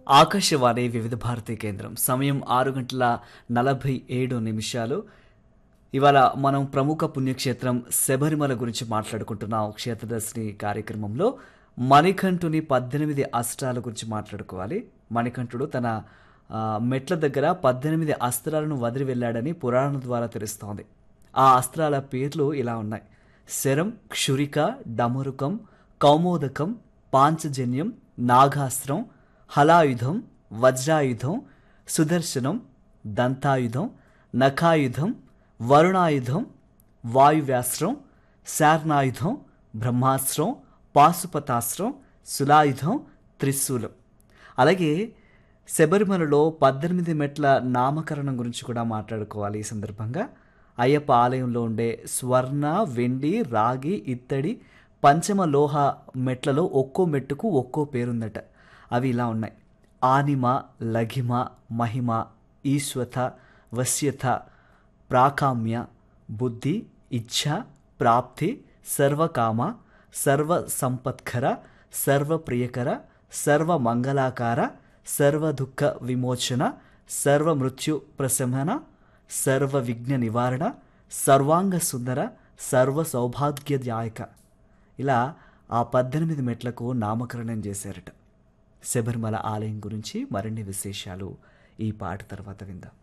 ఆకాశవాణి వివిధ భారతి కేంద్రం సమయం ఆరు గంటల నలభై ఏడు నిమిషాలు ఇవాళ మనం ప్రముఖ పుణ్యక్షేత్రం శబరిమల గురించి మాట్లాడుకుంటున్నాం క్షేత్రదర్శిని కార్యక్రమంలో మణికంఠుని పద్దెనిమిది అస్త్రాల గురించి మాట్లాడుకోవాలి మణికంఠుడు తన ఆ, మెట్ల దగ్గర పద్దెనిమిది అస్త్రాలను వదిలి వెళ్ళాడని పురాణం ద్వారా తెలుస్తోంది ఆ అస్త్రాల పేర్లు ఇలా ఉన్నాయి శరం క్షురిక డమరుకం కౌమోదకం పాంచజన్యం నాగాస్త్రం హలాయుధం వజ్రాయుధం సుదర్శనం దంతాయుధం నఖాయుధం వరుణాయుధం వాయువ్యాస్త్రం శార్నాయుధం బ్రహ్మాస్త్రం పాశుపతాస్త్రం సులాయుధం త్రిశూలం అలాగే శబరిమలలో పద్దెనిమిది మెట్ల నామకరణం గురించి కూడా మాట్లాడుకోవాలి ఈ సందర్భంగా అయ్యప్ప ఆలయంలో ఉండే స్వర్ణ వెండి రాగి ఇత్తడి పంచమ లోహ మెట్లలో ఒక్కో మెట్టుకు ఒక్కో పేరుందట అవి ఇలా ఉన్నాయి ఆనిమ లఘిమ మహిమ ఈశ్వత వశ్యత ప్రాకామ్య బుద్ధి ఇచ్ఛ ప్రాప్తి సర్వకామ సర్వ సంపత్కర సర్వప్రియకర సర్వమంగళాకార సర్వ దుఃఖ విమోచన సర్వ మృత్యు ప్రశమన సర్వ విఘ్న నివారణ సర్వాంగ సుందర సర్వ సౌభాగ్యదాయక ఇలా ఆ పద్దెనిమిది మెట్లకు నామకరణం చేశారట శబరిమల ఆలయం గురించి మరిన్ని విశేషాలు ఈ పాట తర్వాత విందాం